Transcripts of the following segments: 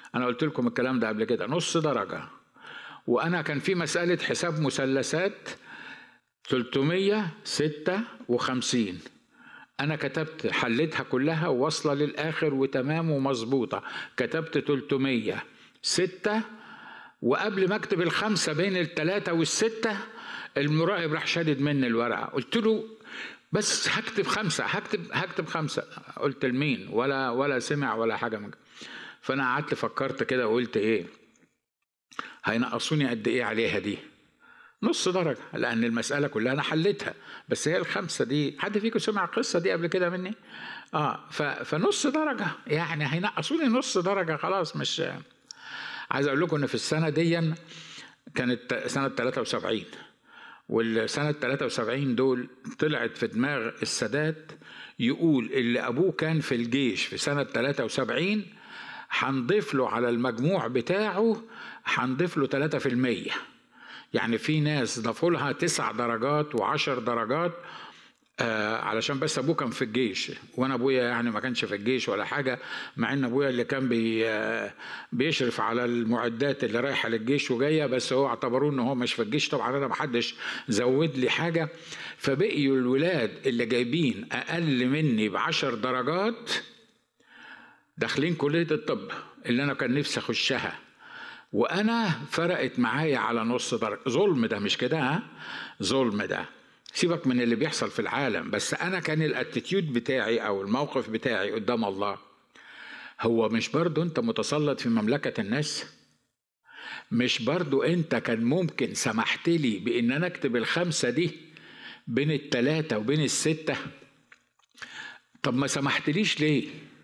انا قلت لكم الكلام ده قبل كده نص درجه وانا كان في مساله حساب مثلثات 356 انا كتبت حليتها كلها واصله للاخر وتمام ومظبوطه كتبت 306 وقبل ما اكتب الخمسه بين الثلاثه والسته المراقب راح شادد مني الورقه قلت له بس هكتب خمسه هكتب هكتب خمسه قلت لمين ولا ولا سمع ولا حاجه من فانا قعدت فكرت كده وقلت ايه هينقصوني قد ايه عليها دي نص درجة لأن المسألة كلها أنا حليتها بس هي الخمسة دي حد فيكم سمع القصة دي قبل كده مني؟ آه ف... فنص درجة يعني هينقصوني نص درجة خلاص مش عايز أقول لكم إن في السنة دي كانت سنة 73 والسنة 73 دول طلعت في دماغ السادات يقول اللي أبوه كان في الجيش في سنة 73 هنضيف له على المجموع بتاعه هنضيف له 3% يعني في ناس ضافوا لها تسع درجات وعشر درجات آه علشان بس ابوه كان في الجيش وانا ابويا يعني ما كانش في الجيش ولا حاجه مع ان ابويا اللي كان بي آه بيشرف على المعدات اللي رايحه للجيش وجايه بس هو اعتبروه ان هو مش في الجيش طبعا انا ما حدش زود لي حاجه فبقيوا الولاد اللي جايبين اقل مني بعشر درجات داخلين كليه الطب اللي انا كان نفسي اخشها وانا فرقت معايا على نص درجه ظلم ده مش كده ها ظلم ده سيبك من اللي بيحصل في العالم بس انا كان الاتيتيود بتاعي او الموقف بتاعي قدام الله هو مش برضو انت متسلط في مملكه الناس مش برضو انت كان ممكن سمحت لي بان انا اكتب الخمسه دي بين التلاته وبين السته طب ما سمحتليش ليه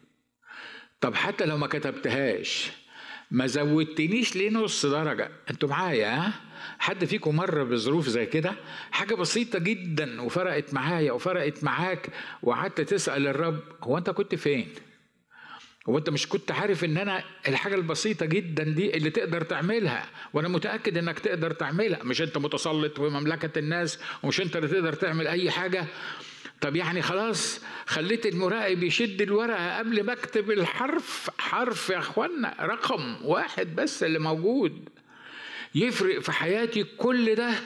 طب حتى لو ما كتبتهاش ما زودتنيش ليه نص درجة انتوا معايا ها حد فيكم مر بظروف زي كده حاجة بسيطة جدا وفرقت معايا وفرقت معاك وقعدت تسأل الرب هو انت كنت فين هو انت مش كنت عارف ان انا الحاجة البسيطة جدا دي اللي تقدر تعملها وانا متأكد انك تقدر تعملها مش انت متسلط في مملكة الناس ومش انت اللي تقدر تعمل اي حاجة طب يعني خلاص خليت المراقب يشد الورقة قبل ما اكتب الحرف حرف يا اخوانا رقم واحد بس اللي موجود يفرق في حياتي كل ده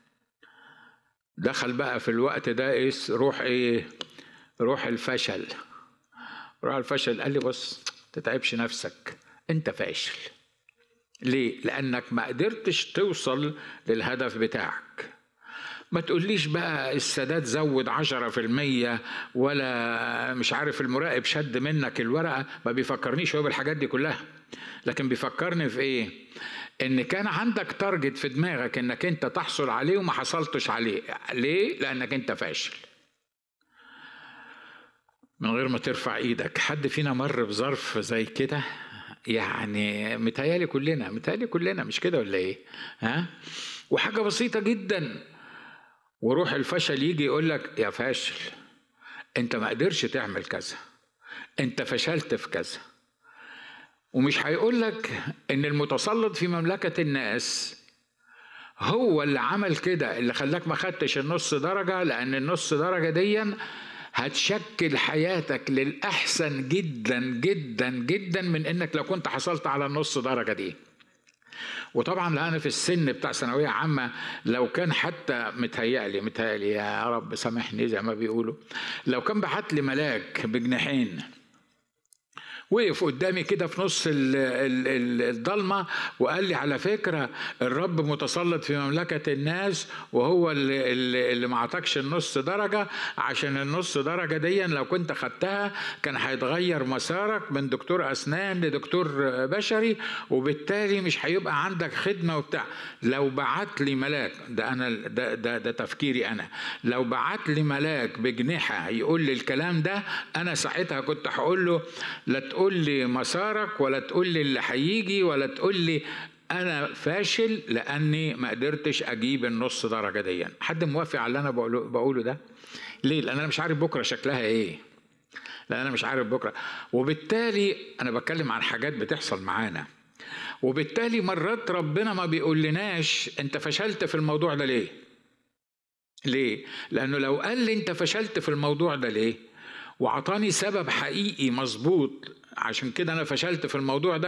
دخل بقى في الوقت ده ايه روح ايه روح الفشل روح الفشل قال لي بص تتعبش نفسك انت فاشل ليه لانك ما قدرتش توصل للهدف بتاعك ما تقوليش بقى السادات زود عشرة في المية ولا مش عارف المراقب شد منك الورقة ما بيفكرنيش هو بالحاجات دي كلها لكن بيفكرني في ايه ان كان عندك تارجت في دماغك انك انت تحصل عليه وما حصلتش عليه ليه لانك انت فاشل من غير ما ترفع ايدك حد فينا مر بظرف زي كده يعني متهيالي كلنا متهيالي كلنا مش كده ولا ايه ها وحاجة بسيطة جدا وروح الفشل يجي يقول لك يا فاشل انت ما قدرش تعمل كذا انت فشلت في كذا ومش هيقول لك ان المتسلط في مملكة الناس هو اللي عمل كده اللي خلاك ما خدتش النص درجة لان النص درجة دي هتشكل حياتك للأحسن جدا جدا جدا من انك لو كنت حصلت على النص درجة دي وطبعا لا انا في السن بتاع ثانويه عامه لو كان حتى متهيألي متهيألي يا رب سامحني زي ما بيقولوا لو كان بعت لي ملاك بجناحين وقف قدامي كده في نص الضلمه وقال لي على فكره الرب متسلط في مملكه الناس وهو اللي, اللي ما عطاكش النص درجه عشان النص درجه دي لو كنت خدتها كان هيتغير مسارك من دكتور اسنان لدكتور بشري وبالتالي مش هيبقى عندك خدمه وبتاع لو بعت لي ملاك ده انا ده ده, ده تفكيري انا لو بعت لي ملاك بجنحه يقول لي الكلام ده انا ساعتها كنت هقول له لا تقول لي مسارك ولا تقول لي اللي هيجي ولا تقول لي انا فاشل لاني ما قدرتش اجيب النص درجه دي حد موافق على اللي انا بقوله, بقوله ده ليه لان انا مش عارف بكره شكلها ايه لان انا مش عارف بكره وبالتالي انا بتكلم عن حاجات بتحصل معانا وبالتالي مرات ربنا ما بيقولناش انت فشلت في الموضوع ده ليه ليه لانه لو قال لي انت فشلت في الموضوع ده ليه وعطاني سبب حقيقي مظبوط عشان كده انا فشلت في الموضوع ده